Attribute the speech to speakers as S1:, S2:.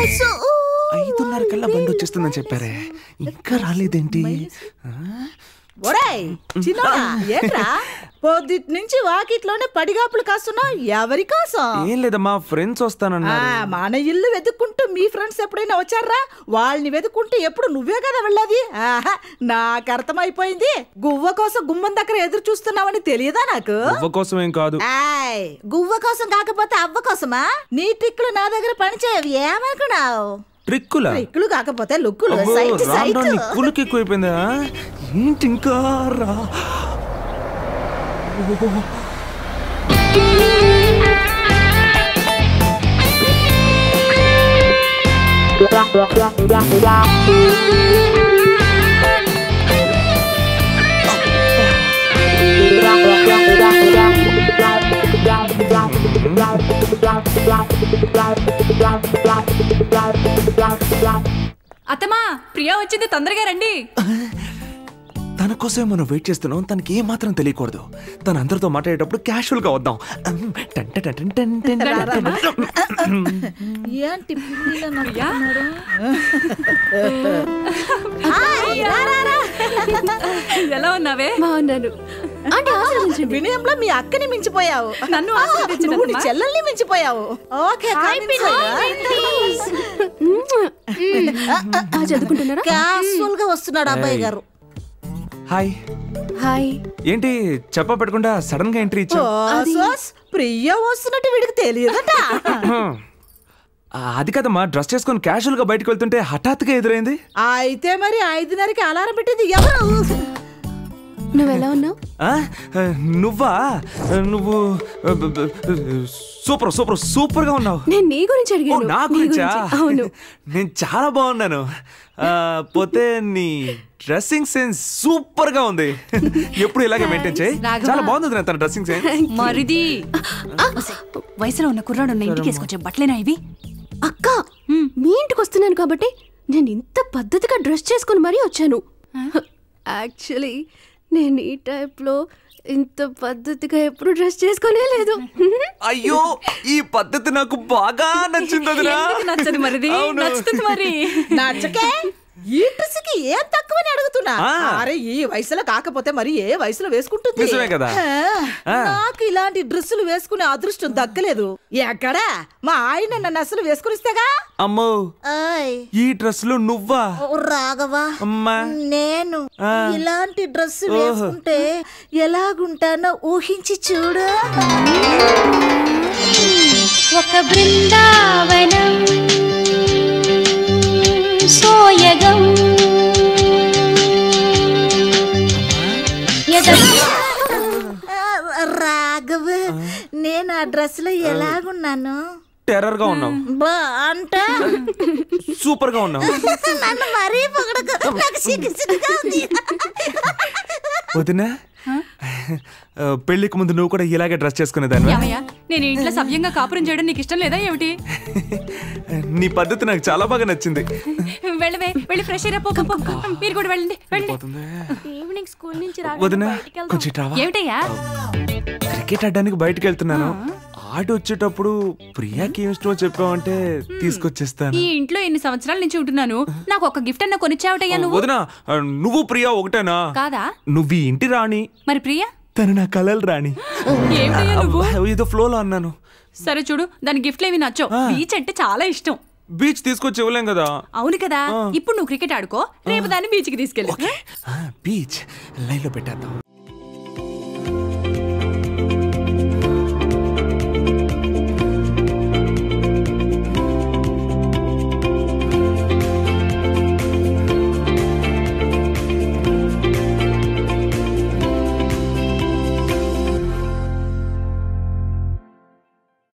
S1: ఐదున్నర కల్లా బండి వచ్చేస్తుందని చెప్పారే ఇంకా రాలేదేంటి ఆ?
S2: ఒరేయ్ చిన్నోడా ఏంట్రా పొద్దుటి నుంచి వాకిట్లోనే పడిగాపులు కాస్తున్నావు ఎవరి కోసం
S1: ఏం లేదమ్మా ఫ్రెండ్స్
S2: ఆ,
S1: వస్తానన్నారు
S2: మన ఇల్లు వెతుక్కుంటూ మీ ఫ్రెండ్స్ ఎప్పుడైనా వచ్చారా వాళ్ళని వెతుక్కుంటూ ఎప్పుడు నువ్వే కదా వెళ్ళేది ఆహా, నాకు అర్థమైపోయింది గువ్వ కోసం గుమ్మం దగ్గర ఎదురు చూస్తున్నావని తెలియదా నాకు
S1: అవ్వ కోసం ఏం కాదు
S2: ఆయ్ గువ్వ కోసం కాకపోతే అవ్వ కోసమా నీ ట్రిక్లు నా దగ్గర పనిచేయవి ఏమనుకున్నావు
S1: ట్రిక్కులా
S2: ట్రిక్లు కాకపోతే లుక్కులు
S1: అబ్బో,
S2: సైట్
S1: రాను
S2: సైట్
S1: రాను నీ కులుకి ఎక్కువైపోయిందా ఏంటి ఇంకా రా
S3: అత్తమా ప్రియా వచ్చింది తొందరగా రండి
S1: తన కోసమే మనం వెయిట్ చేస్తున్నాం తనకి ఏ మాత్రం తెలియకూడదు తన అందరితో మాట్లాడేటప్పుడు క్యాషువల్ గా వద్దాం టన్ టన్ టన్ టన్ టన్ టన్ టన్.
S2: ఏంటి పిల్లిలా
S3: ప్రియా
S2: ఆయ్, రా, రా, రా.
S3: ఎలా ఉన్నావే
S4: బాగున్నాను అంటే ఆశీర్వదించండి
S2: వినయంలో మీ అక్కని మించిపోయావు
S3: నన్ను ఆశీర్వదించండి,
S2: నువ్వు నీ
S3: అత్తమ్మా.
S2: చెల్లెల్ని మించిపోయావు ఓకే
S4: ఆ, చదువుకుంటున్నారా
S2: క్యాజువల్ గా వస్తున్నాడు అబ్బాయి గారు
S1: హాయ్
S4: హాయ్
S1: ఏంటి చెప్ప పెట్టకుండా సడన్ గా ఎంట్రీ ఇచ్చా
S2: ఓసోస్, ప్రియ వస్తున్నట్టు వీడికి తెలియదట
S1: అది కదమ్మా డ్రెస్ చేసుకొని క్యాషువల్ గా బయటకు వెళ్తుంటే హఠాత్తుగా ఎదురైంది
S2: అయితే మరి ఐదున్నరకి అలారం పెట్టింది ఎవరు
S4: నువ్వు ఎలా ఉన్నావు
S1: ఆ? నువ్వా నువ్వు సూపర్ సూపర్ సూపర్ గా ఉన్నావు
S4: నేను నీ గురించి
S1: ఓ
S4: అడిగాను
S1: నా
S4: నీ
S1: గురించా
S4: గురించి. అవును
S1: నేను చాలా బాగున్నాను ఆ, పోతే నీ డ్రెస్సింగ్ సెన్స్ సూపర్ గా ఉంది ఎప్పుడు ఇలాగే మెయింటైన్ చేయి
S3: రాఘవ.
S1: చాలా బాగుంది తన డ్రెస్సింగ్ సెన్స్
S3: మరిది వయసులో ఉన్న కుర్రాడు ఉన్న ఇంటికి వేసుకొచ్చే బట్టలేనా ఇవి
S4: అక్క మీ ఇంటికి వస్తున్నాను కాబట్టి నేను ఇంత పద్ధతిగా డ్రెస్ చేసుకుని మరీ వచ్చాను యాక్చువల్లీ నేను ఈ టైప్లో ఇంత పద్ధతిగా ఎప్పుడు డ్రెస్ చేసుకోనే లేదు
S1: అయ్యో ఈ పద్ధతి నాకు బాగా నచ్చింది వదినా.
S3: ఎందుకు నచ్చదు మరిది
S1: అవును.
S3: నచ్చుతుంది మరి
S2: నచ్చకే ఈ డ్రెస్కి ఏం తక్కువని అడుగుతున్నా
S1: ఆ.
S2: అరే ఈ వయసులో కాకపోతే మరి ఏ వయసులో వేసుకుంటుంది
S1: నిజమే కదా.
S2: ఆ,
S1: ఆ.
S2: నాకు ఇలాంటి డ్రెస్సులు వేసుకునే అదృష్టం దక్కలేదు ఎక్కడా మా ఆయన నన్ను అసలు వేసుకునిస్తేగా
S1: అమ్మో
S2: ఆయ్
S1: ఈ డ్రెస్ లో నువ్వా
S2: రాఘవా
S1: అమ్మా
S2: నేను
S1: ఆ.
S2: ఇలాంటి డ్రెస్
S1: ఓహో.
S2: వేసుకుంటే ఎలాగుంటానో ఊహించి చూడు
S5: ఒక బృందావనం సోయగం ఎద
S2: రాఘవ నేను ఆ డ్రెస్ లో ఎలాగున్నాను
S1: టెర్రర్ గా ఉన్నావు
S2: బా అంటే
S1: సూపర్ గా ఉన్నావు
S2: నన్ను మరీ పొగడకు నాకు సిగ్గు సిగ్గుగా ఉంది
S1: వదినా ఆ, పెళ్లికి ముందు నువ్వు కూడా ఇలాగే డ్రెస్ చేసుకునేదాన్ని
S3: ఏమయ్యా నేను ఈ ఇంట్లో సవ్యంగా కాపురం చేయడం నీకు ఇష్టం లేదా ఏమిటి
S1: నీ పద్ధతి నాకు చాలా బాగా నచ్చింది
S3: వెళ్ళవే వెళ్ళి ఫ్రెష్ అయ్యి పో పో. మీరు కూడా వెళ్ళండి వెళ్ళండి
S1: పోతుందే.
S4: ఈవినింగ్ స్కూల్ నుంచి
S1: వదినా కొంచెం ఇటు రావా
S3: ఏమిటయ్యా
S1: క్రికెట్ ఆడడానికి బయటకు వెళ్తున్నాను ఆడి వచ్చేటప్పుడు ప్రియాకి ఏం ఇష్టమో చెప్పావంటే తీసుకొచ్చేస్తాను
S3: ఈ ఇంట్లో ఎన్ని సంవత్సరాల నుంచి ఉంటున్నాను నాకు ఒక గిఫ్ట్ అన్న కొనిచ్చావటయ్యా నువ్వు
S1: వదినా ఆ, నువ్వు ప్రియా ఒకటేనా
S3: కాదా
S1: నువ్వు ఈ ఇంటి రాణి
S3: మరి ప్రియా
S1: తను నా కలలు రాణి
S3: ఏమిటయ్యా నువ్వు
S1: ఏదో ఫ్లోలో అన్నాను
S3: సరే చూడు దాని గిఫ్ట్లు ఏమి నచ్చో బీచ్ అంటే చాలా ఇష్టం
S1: బీచ్ తీసుకొచ్చి ఇవ్వలేం కదా
S3: అవును కదా ఇప్పుడు నువ్వు క్రికెట్ ఆడుకో రేపు దాన్ని బీచ్కి తీసుకెళ్ళు
S1: బీచ్ లైన్ లో పెట్టేద్దాం